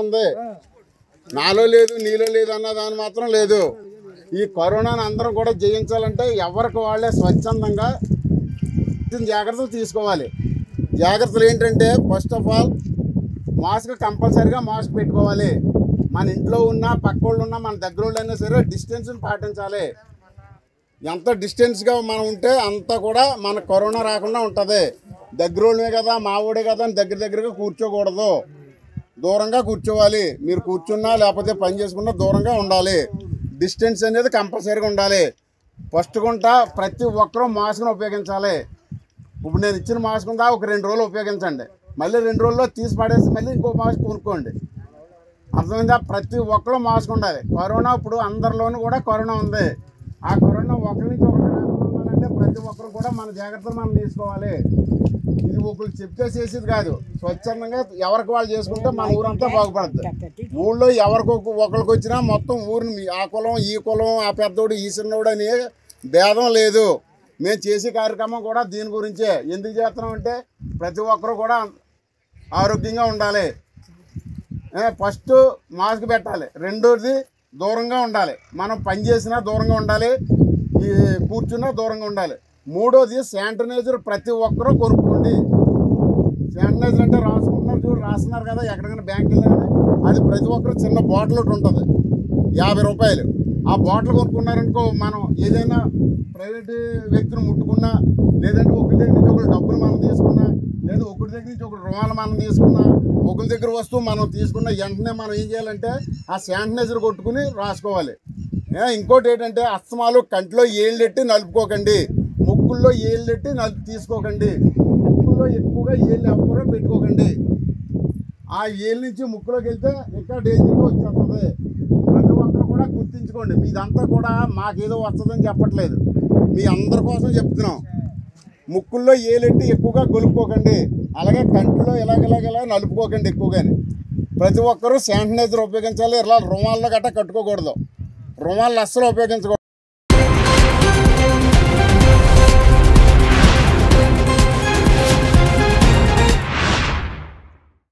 ఉంది నాలో లేదు నీలో లేదు అన్న దాని మాత్రం లేదు ఈ కరోనాను అందరం కూడా జయించాలంటే ఎవరికి వాళ్ళే స్వచ్ఛందంగా జాగ్రత్తలు తీసుకోవాలి జాగ్రత్తలు ఏంటంటే ఫస్ట్ ఆఫ్ ఆల్ మాస్క్ కంపల్సరీగా మాస్క్ పెట్టుకోవాలి మన ఇంట్లో ఉన్న పక్క వాళ్ళు ఉన్నా మన దగ్గర వాళ్ళు అయినా సరే డిస్టెన్స్ పాటించాలి ఎంత డిస్టెన్స్గా మనం ఉంటే అంత కూడా మన కరోనా రాకుండా ఉంటుంది దగ్గరోళ్ళమే కదా మా ఊడే కదా అని దగ్గర దగ్గరగా కూర్చోకూడదు దూరంగా కూర్చోవాలి మీరు కూర్చున్నా లేకపోతే పని చేసుకున్నా దూరంగా ఉండాలి డిస్టెన్స్ అనేది కంపల్సరీగా ఉండాలి ఫస్ట్ గుంట ప్రతి ఒక్కరూ మాస్క్ను ఉపయోగించాలి ఇప్పుడు నేను ఇచ్చిన మాస్క్ ఉందా ఒక రెండు రోజులు ఉపయోగించండి మళ్ళీ రెండు రోజుల్లో తీసి పడేసి మళ్ళీ ఇంకో మాస్క్ కొనుక్కోండి అర్థమైందా ప్రతి ఒక్కరు మాస్క్ ఉండాలి కరోనా ఇప్పుడు అందరిలోనూ కూడా కరోనా ఉంది ఆ కరోనా ఒకరి నుంచి ఒకరు రాకుండా ఉండాలంటే ప్రతి ఒక్కరు కూడా మన జాగ్రత్తలు మనం తీసుకోవాలి ఇది ఒకరు చెప్తే చేసేది కాదు స్వచ్ఛందంగా ఎవరికి వాళ్ళు చేసుకుంటే మన ఊరంతా బాగుపడుతుంది ఊళ్ళో ఎవరికి ఒకరికి వచ్చినా మొత్తం ఊరిని మీ- ఆ కులం ఈ కులం ఆ పెద్దోడు ఈ చిన్నోడు అని భేదం లేదు మేము చేసే కార్యక్రమం కూడా దీని గురించే ఎందుకు చేస్తున్నాం అంటే ప్రతి ఒక్కరు కూడా ఆరోగ్యంగా ఉండాలి ఏ, ఫస్ట్ మాస్క్ పెట్టాలి రెండోది దూరంగా ఉండాలి మనం పని చేసినా దూరంగా ఉండాలి ఈ కూర్చున్నా దూరంగా ఉండాలి మూడోది శానిటైజర్ ప్రతి ఒక్కరూ కొనుక్కోండి శానిటైజర్ అంటే రాసుకుంటున్నారు చూడు రాస్తున్నారు కదా ఎక్కడికైనా బ్యాంక్ వెళ్ళండి అది ప్రతి ఒక్కరు చిన్న బాటిల్ ఒకటి ఉంటుంది యాభై రూపాయలు ఆ బాటిల్ కొనుక్కున్నారనుకో మనం ఏదైనా ప్రైవేట్ వ్యక్తిని ముట్టుకున్నా లేదంటే ఒకరి దగ్గర నుంచి ఒకరు డబ్బులు మనం తీసుకున్నా లేదా ఒకరి దగ్గర నుంచి ఒకరు రుణాలు మనం తీసుకున్నా ఒకరి దగ్గర వస్తువు మనం తీసుకున్న వెంటనే మనం ఏం చేయాలంటే ఆ శానిటైజర్ కొట్టుకుని రాసుకోవాలి ఏ, ఇంకోటి ఏంటంటే అస్తమాలు కంట్లో ఏళ్ళెట్టి నలుపుకోకండి ముక్కుల్లో ఏళ్ళెట్టి నలుపు తీసుకోకండి ముక్కుల్లో ఎక్కువగా ఏళ్ళు ఎవరో పెట్టుకోకండి ఆ ఏళ్ళ నుంచి ముక్కులోకి వెళ్తే ఇంకా డేంజర్గా వచ్చేస్తుంది ప్రతి ఒక్కరు కూడా గుర్తించుకోండి మీదంతా కూడా మాకేదో వస్తుందని చెప్పట్లేదు మీ అందరి కోసం చెప్తున్నాం ముక్కుల్లో ఏలెట్టి ఎక్కువగా గొలుపుకోకండి అలాగే కంటిలో ఇలాగ నలుపుకోకండి ఎక్కువగాని ప్రతి ఒక్కరూ శానిటైజర్ ఉపయోగించాలి ఇలా రుమాల్లో గట్రా కట్టుకోకూడదు రుమాలు అస్సలు ఉపయోగించకూడదు